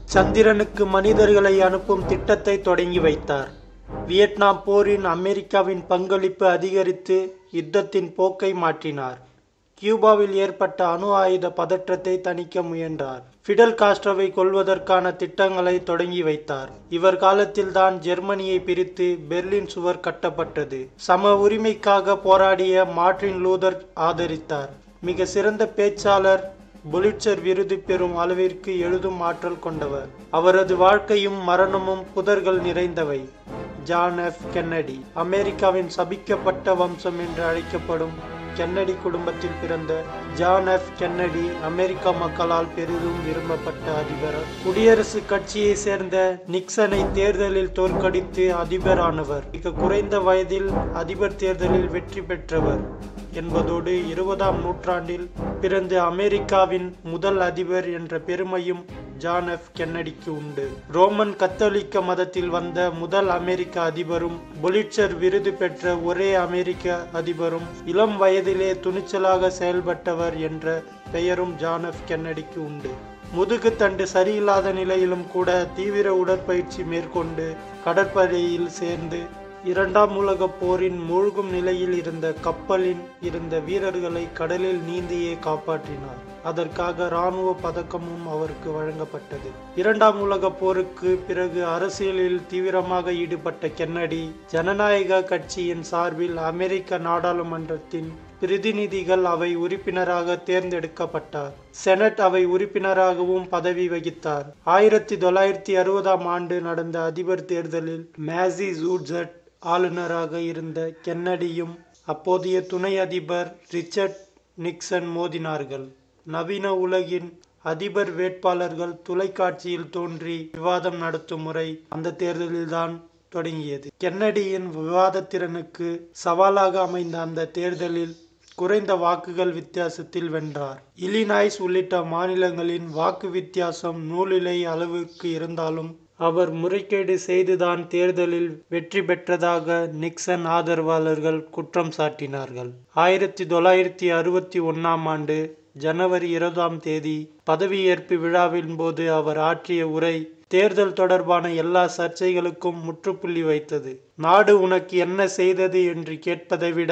சந்திரனுக்கு மனிதர்களை அனுப்பும் திட்டத்தை தொடங்கி வைத்தார் வியட்நாம் போரின் அமெரிக்காவின் பங்களிப்பு அதிகரித்து யுத்தத்தின் போக்கை மாற்றினார் கியூபாவில் ஏற்பட்ட அணு ஆயுத பதற்றத்தை தணிக்க முயன்றார் ஃபிடல் காஸ்ட்ரோவை கொல்வதற்கான திட்டங்களை தொடங்கி வைத்தார் இவர் காலத்தில்தான் ஜெர்மனியை பிரித்து பெர்லின் சுவர் கட்டப்பட்டது சம உரிமைக்காக போராடிய மார்ட்டின் லூதர் ஆதரித்தார் மிக சிறந்த பேச்சாளர் புலிட்சர் விருது பெறும் அளவிற்கு எழுதும் ஆற்றல் கொண்டவர் அவரது வாழ்க்கையும் மரணமும் புதர்கள் நிறைந்தவை ஜான் எஃப் கென்னடி அமெரிக்காவின் சபிக்கப்பட்ட வம்சம் என்று அழைக்கப்படும் கென்னடி குடும்பத்தில் பிறந்த ஜான் எஃப் கென்னடி அமெரிக்க மக்களால் பெரிதும் விரும்பப்பட்ட அதிபர் குடியரசுக் கட்சியை சேர்ந்த நிக்சனை தேர்தலில் தோற்கடித்து அதிபரானவர் மிக குறைந்த வயதில் அதிபர் தேர்தலில் வெற்றி பெற்றவர் என்பதோடு இருபதாம் நூற்றாண்டில் பிறந்த அமெரிக்காவின் முதல் அதிபர் என்ற பெருமையும் ஜான் எஃப் கென்னடிக்கு உண்டு ரோமன் கத்தோலிக்க மதத்தில் வந்த முதல் அமெரிக்க அதிபரும் புலிட்சர் விருது பெற்ற ஒரே அமெரிக்க அதிபரும் இளம் வயதிலே துணிச்சலாக செயல்பட்டவர் என்ற பெயரும் ஜான் எஃப் கென்னடிக்கு உண்டு முதுகு தண்டு சரியில்லாத நிலையிலும் கூட தீவிர உடற்பயிற்சி மேற்கொண்டு கடற்படையில் சேர்ந்து இரண்டாம் உலகப் போரின் மூழ்கும் நிலையில் இருந்த கப்பலின் இருந்த வீரர்களை கடலில் நீந்தியே காப்பாற்றினார் அதற்காக இராணுவ பதக்கமும் அவருக்கு வழங்கப்பட்டது இரண்டாம் உலகப் போருக்கு பிறகு அரசியலில் தீவிரமாக ஈடுபட்ட கென்னடி ஜனநாயக கட்சியின் சார்பில் அமெரிக்க நாடாளுமன்றத்தின் பிரதிநிதிகள் அவை உறுப்பினராக தேர்ந்தெடுக்கப்பட்டார் செனட் அவை உறுப்பினராகவும் பதவி வகித்தார் ஆயிரத்தி தொள்ளாயிரத்தி அறுபதாம் ஆண்டு நடந்த அதிபர் தேர்தலில் மேசி ஜூட்ஜட் ஆளுநராக இருந்த கென்னடியும் அப்போதைய துணை அதிபர் ரிச்சர்ட் நிக்சன் மோதினார்கள் நவீன உலகின் அதிபர் வேட்பாளர்கள் தொலைக்காட்சியில் தோன்றி விவாதம் நடத்தும் முறை அந்த தேர்தலில்தான் தொடங்கியது கென்னடியின் விவாதத்திறனுக்கு சவாலாக அமைந்த அந்த தேர்தலில் குறைந்த வாக்குகள் வித்தியாசத்தில் வென்றார் இலினாய்ஸ் உள்ளிட்ட மாநிலங்களின் வாக்கு வித்தியாசம் நூலிலை அளவுக்கு இருந்தாலும் அவர் முறைகேடு செய்துதான் தேர்தலில் வெற்றி பெற்றதாக நிக்சன் ஆதரவாளர்கள் குற்றம் சாட்டினார்கள் ஆயிரத்தி தொள்ளாயிரத்தி அறுபத்தி ஒன்னாம் ஆண்டு ஜனவரி இருபதாம் தேதி பதவியேற்பு விழாவின் போது அவர் ஆற்றிய உரை தேர்தல் தொடர்பான எல்லா சர்ச்சைகளுக்கும் முற்றுப்புள்ளி வைத்தது நாடு உனக்கு என்ன செய்தது என்று கேட்பதை விட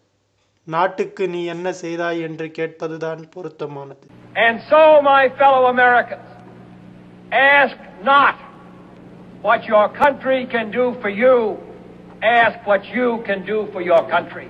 நாட்டுக்கு நீ என்ன செய்தாய் என்று கேட்பதுதான் பொருத்தமானது And so, my fellow Americans, ask not what your country can do for you, ask what you can do for your country.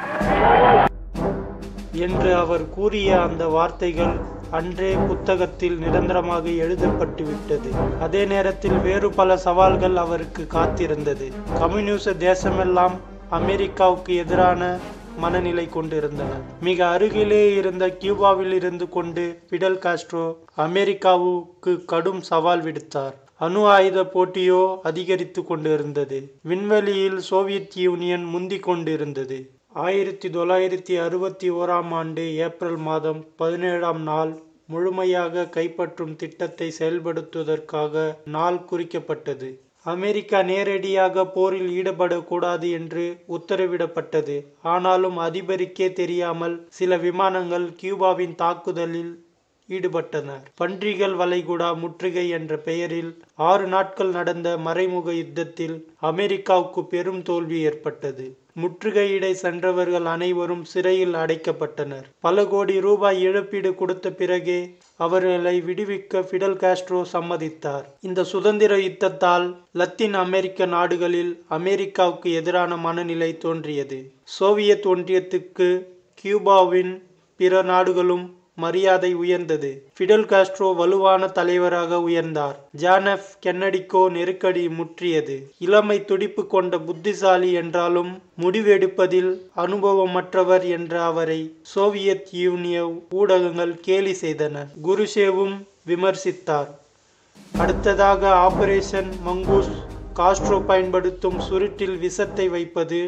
என்று அவர் கூறிய அந்த வார்த்தைகள் அன்றே புத்தகத்தில் நிரந்தரமாக எழுதப்பட்டு விட்டது அதே நேரத்தில் வேறு பல சவால்கள் அவருக்கு காத்திருந்தது கம்யூனிச தேசமெல்லாம் அமெரிக்காவுக்கு எதிரான மனநிலை கொண்டிருந்தன மிக அருகிலே இருந்த கியூபாவில் இருந்து கொண்டு பிடல் காஸ்ட்ரோ அமெரிக்காவுக்கு கடும் சவால் விடுத்தார் அணு ஆயுத போட்டியோ அதிகரித்து கொண்டிருந்தது விண்வெளியில் சோவியத் யூனியன் முந்திக் கொண்டிருந்தது ஆயிரத்தி தொள்ளாயிரத்தி அறுபத்தி ஓராம் ஆண்டு ஏப்ரல் மாதம் பதினேழாம் நாள் முழுமையாக கைப்பற்றும் திட்டத்தை செயல்படுத்துவதற்காக நாள் குறிக்கப்பட்டது அமெரிக்கா நேரடியாக போரில் ஈடுபடக்கூடாது என்று உத்தரவிடப்பட்டது ஆனாலும் அதிபருக்கே தெரியாமல் சில விமானங்கள் கியூபாவின் தாக்குதலில் ஈடுபட்டனர் பன்றிகள் வளைகுடா முற்றுகை என்ற பெயரில் ஆறு நாட்கள் நடந்த மறைமுக யுத்தத்தில் அமெரிக்காவுக்கு பெரும் தோல்வி ஏற்பட்டது முற்றுகையிடை சென்றவர்கள் அனைவரும் சிறையில் அடைக்கப்பட்டனர் பல கோடி ரூபாய் இழப்பீடு கொடுத்த பிறகே அவர்களை விடுவிக்க பிடல் காஸ்ட்ரோ சம்மதித்தார் இந்த சுதந்திர யுத்தத்தால் லத்தீன் அமெரிக்க நாடுகளில் அமெரிக்காவுக்கு எதிரான மனநிலை தோன்றியது சோவியத் ஒன்றியத்துக்கு கியூபாவின் பிற நாடுகளும் மரியாதை உயர்ந்தது பிடல் காஸ்ட்ரோ வலுவான தலைவராக உயர்ந்தார் ஜான் எஃப் கென்னடிக்கோ நெருக்கடி முற்றியது இளமை துடிப்பு கொண்ட புத்திசாலி என்றாலும் முடிவெடுப்பதில் அனுபவமற்றவர் என்ற அவரை சோவியத் யூனிய ஊடகங்கள் கேலி செய்தன குருஷேவும் விமர்சித்தார் அடுத்ததாக ஆபரேஷன் மங்கூஸ் காஸ்ட்ரோ பயன்படுத்தும் சுருட்டில் விஷத்தை வைப்பது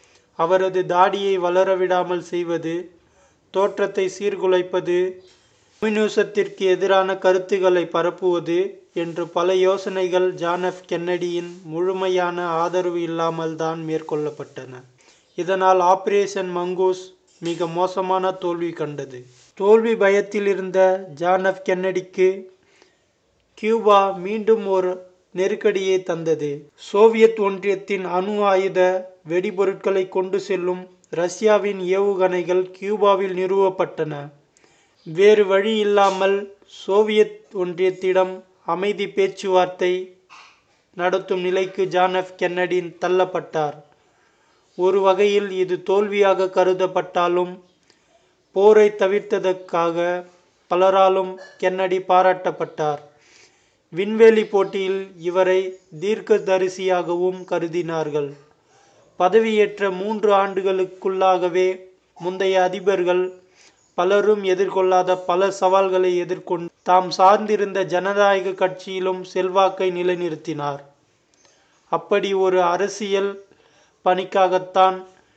அவரது தாடியை வளரவிடாமல் செய்வது தோற்றத்தை சீர்குலைப்பது கம்யூனிசத்திற்கு எதிரான கருத்துக்களை பரப்புவது என்று பல யோசனைகள் ஜான் எஃப் கென்னடியின் முழுமையான ஆதரவு இல்லாமல் தான் மேற்கொள்ளப்பட்டன இதனால் ஆபரேஷன் மங்கூஸ் மிக மோசமான தோல்வி கண்டது தோல்வி பயத்தில் இருந்த ஜான் எஃப் கென்னடிக்கு கியூபா மீண்டும் ஒரு நெருக்கடியை தந்தது சோவியத் ஒன்றியத்தின் அணு ஆயுத வெடிபொருட்களை கொண்டு செல்லும் ரஷ்யாவின் ஏவுகணைகள் கியூபாவில் நிறுவப்பட்டன வேறு வழி இல்லாமல் சோவியத் ஒன்றியத்திடம் அமைதி பேச்சுவார்த்தை நடத்தும் நிலைக்கு ஜான் எஃப் கென்னடி தள்ளப்பட்டார் ஒரு வகையில் இது தோல்வியாக கருதப்பட்டாலும் போரை தவிர்த்ததற்காக பலராலும் கென்னடி பாராட்டப்பட்டார் விண்வெளி போட்டியில் இவரை தீர்க்கதரிசியாகவும் கருதினார்கள் பதவியேற்ற மூன்று ஆண்டுகளுக்குள்ளாகவே முந்தைய அதிபர்கள் பலரும் எதிர்கொள்ளாத பல சவால்களை எதிர்கொண்டு தாம் சார்ந்திருந்த ஜனநாயக கட்சியிலும் செல்வாக்கை நிலைநிறுத்தினார் அப்படி ஒரு அரசியல் பணிக்காகத்தான்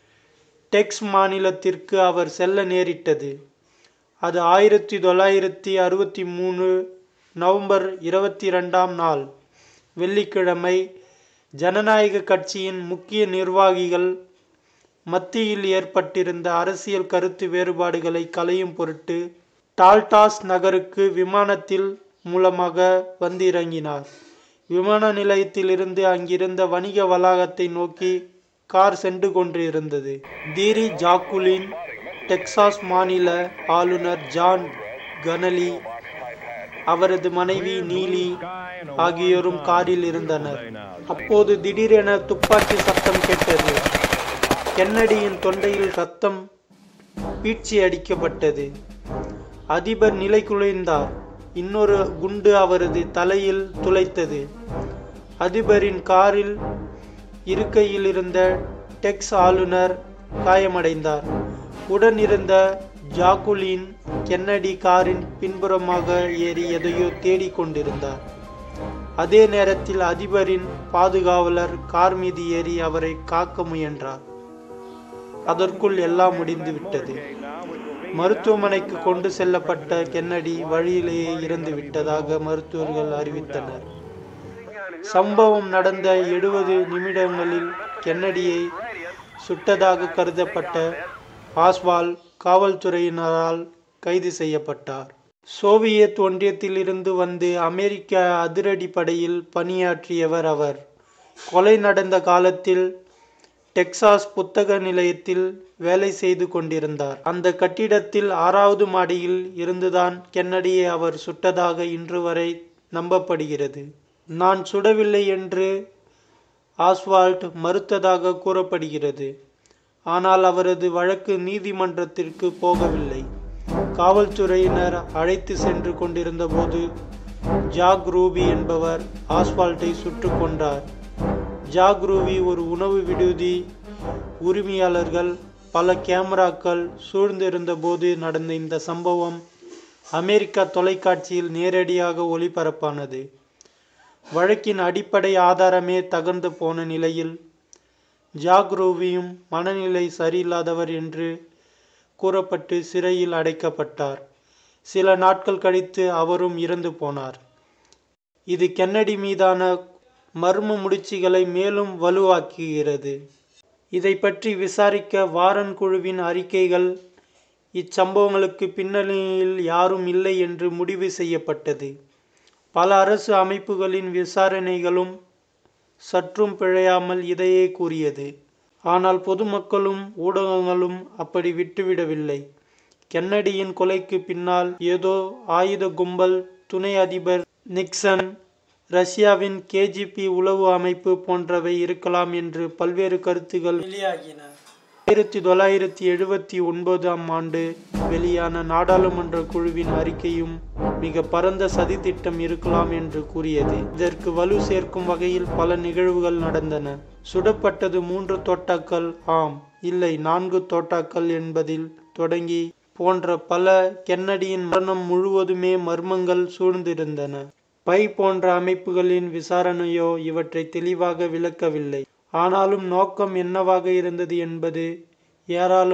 டெக்ஸ் மாநிலத்திற்கு அவர் செல்ல நேரிட்டது அது ஆயிரத்தி தொள்ளாயிரத்தி அறுபத்தி மூணு நவம்பர் இருபத்தி ரெண்டாம் நாள் வெள்ளிக்கிழமை ஜனநாயக கட்சியின் முக்கிய நிர்வாகிகள் மத்தியில் ஏற்பட்டிருந்த அரசியல் கருத்து வேறுபாடுகளை களையும் பொருட்டு டால்டாஸ் நகருக்கு விமானத்தில் மூலமாக வந்து இறங்கினார் விமான நிலையத்திலிருந்து அங்கிருந்த வணிக வளாகத்தை நோக்கி கார் சென்று கொண்டிருந்தது தீரி ஜாக்குலின் டெக்சாஸ் மாநில ஆளுநர் ஜான் கனலி அவரது மனைவி நீலி ஆகியோரும் காரில் இருந்தனர் அப்போது திடீரென துப்பாக்கி சத்தம் கேட்டது கென்னடியின் தொண்டையில் சத்தம் பீட்சி அடிக்கப்பட்டது அதிபர் நிலை குலைந்தார் இன்னொரு குண்டு அவரது தலையில் துளைத்தது அதிபரின் காரில் இருக்கையில் இருந்த டெக்ஸ் ஆளுநர் காயமடைந்தார் உடன் இருந்த ஜாக்குலின் கென்னடி காரின் பின்புறமாக ஏறி எதையோ தேடிக் கொண்டிருந்தார் அதே நேரத்தில் அதிபரின் பாதுகாவலர் கார் மீது ஏறி அவரை காக்க முயன்றார் அதற்குள் எல்லாம் முடிந்து விட்டது மருத்துவமனைக்கு கொண்டு செல்லப்பட்ட கென்னடி வழியிலேயே இறந்து விட்டதாக மருத்துவர்கள் அறிவித்தனர் சம்பவம் நடந்த எழுபது நிமிடங்களில் கென்னடியை சுட்டதாக கருதப்பட்ட ஆஸ்வால் காவல்துறையினரால் கைது செய்யப்பட்டார் சோவியத் ஒன்றியத்திலிருந்து வந்து அமெரிக்க அதிரடி படையில் பணியாற்றியவர் அவர் கொலை நடந்த காலத்தில் டெக்சாஸ் புத்தக நிலையத்தில் வேலை செய்து கொண்டிருந்தார் அந்த கட்டிடத்தில் ஆறாவது மாடியில் இருந்துதான் கென்னடியை அவர் சுட்டதாக இன்று வரை நம்பப்படுகிறது நான் சுடவில்லை என்று ஆஸ்வால்ட் மறுத்ததாக கூறப்படுகிறது ஆனால் அவரது வழக்கு நீதிமன்றத்திற்கு போகவில்லை காவல்துறையினர் அழைத்து சென்று கொண்டிருந்த போது ஜாக் ரூபி என்பவர் ஆஸ்வால்ட்டை சுட்டு கொண்டார் ஜாக் ரூபி ஒரு உணவு விடுதி உரிமையாளர்கள் பல கேமராக்கள் சூழ்ந்திருந்த போது நடந்த இந்த சம்பவம் அமெரிக்கா தொலைக்காட்சியில் நேரடியாக ஒளிபரப்பானது வழக்கின் அடிப்படை ஆதாரமே தகர்ந்து போன நிலையில் ஜாக்ரூவியும் மனநிலை சரியில்லாதவர் என்று கூறப்பட்டு சிறையில் அடைக்கப்பட்டார் சில நாட்கள் கழித்து அவரும் இறந்து போனார் இது கென்னடி மீதான மர்ம முடிச்சுகளை மேலும் வலுவாக்குகிறது இதை பற்றி விசாரிக்க வாரன் குழுவின் அறிக்கைகள் இச்சம்பவங்களுக்கு பின்னணியில் யாரும் இல்லை என்று முடிவு செய்யப்பட்டது பல அரசு அமைப்புகளின் விசாரணைகளும் சற்றும் பிழையாமல் இதையே கூறியது ஆனால் பொதுமக்களும் ஊடகங்களும் அப்படி விட்டுவிடவில்லை கென்னடியின் கொலைக்கு பின்னால் ஏதோ ஆயுத கும்பல் துணை அதிபர் நிக்சன் ரஷ்யாவின் கேஜிபி உளவு அமைப்பு போன்றவை இருக்கலாம் என்று பல்வேறு கருத்துகள் வெளியாகின ஆயிரத்தி தொள்ளாயிரத்தி எழுபத்தி ஒன்பதாம் ஆண்டு வெளியான நாடாளுமன்ற குழுவின் அறிக்கையும் மிக பரந்த சதித்திட்டம் இருக்கலாம் என்று கூறியது இதற்கு வலு சேர்க்கும் வகையில் பல நிகழ்வுகள் நடந்தன சுடப்பட்டது மூன்று தோட்டாக்கள் ஆம் இல்லை நான்கு தோட்டாக்கள் என்பதில் தொடங்கி போன்ற பல கென்னடியின் மரணம் முழுவதுமே மர்மங்கள் சூழ்ந்திருந்தன பை போன்ற அமைப்புகளின் விசாரணையோ இவற்றை தெளிவாக விளக்கவில்லை ஆனாலும் நோக்கம் என்னவாக இருந்தது என்பது யாராலும்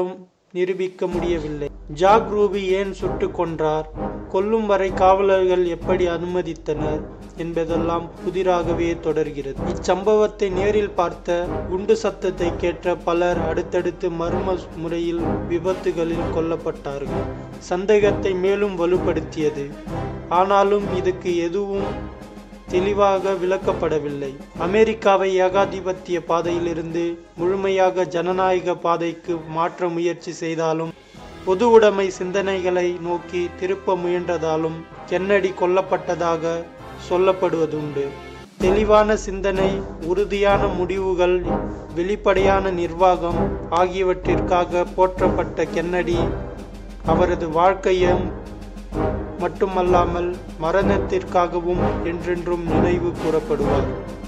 நிரூபிக்க முடியவில்லை ஜாக் ரூபி ஏன் சுட்டுக் கொன்றார் கொல்லும் வரை காவலர்கள் எப்படி அனுமதித்தனர் என்பதெல்லாம் புதிராகவே தொடர்கிறது இச்சம்பவத்தை நேரில் பார்த்த குண்டு சத்தத்தை கேட்ட பலர் அடுத்தடுத்து மர்ம முறையில் விபத்துகளில் கொல்லப்பட்டார்கள் சந்தேகத்தை மேலும் வலுப்படுத்தியது ஆனாலும் இதுக்கு எதுவும் தெளிவாக விளக்கப்படவில்லை அமெரிக்காவை ஏகாதிபத்திய பாதையிலிருந்து முழுமையாக ஜனநாயக பாதைக்கு மாற்ற முயற்சி செய்தாலும் பொது உடைமை சிந்தனைகளை நோக்கி திருப்ப முயன்றதாலும் கென்னடி கொல்லப்பட்டதாக சொல்லப்படுவதுண்டு தெளிவான சிந்தனை உறுதியான முடிவுகள் வெளிப்படையான நிர்வாகம் ஆகியவற்றிற்காக போற்றப்பட்ட கென்னடி அவரது வாழ்க்கையும் மட்டுமல்லாமல் மரணத்திற்காகவும் என்றென்றும் நினைவு கூறப்படுவார்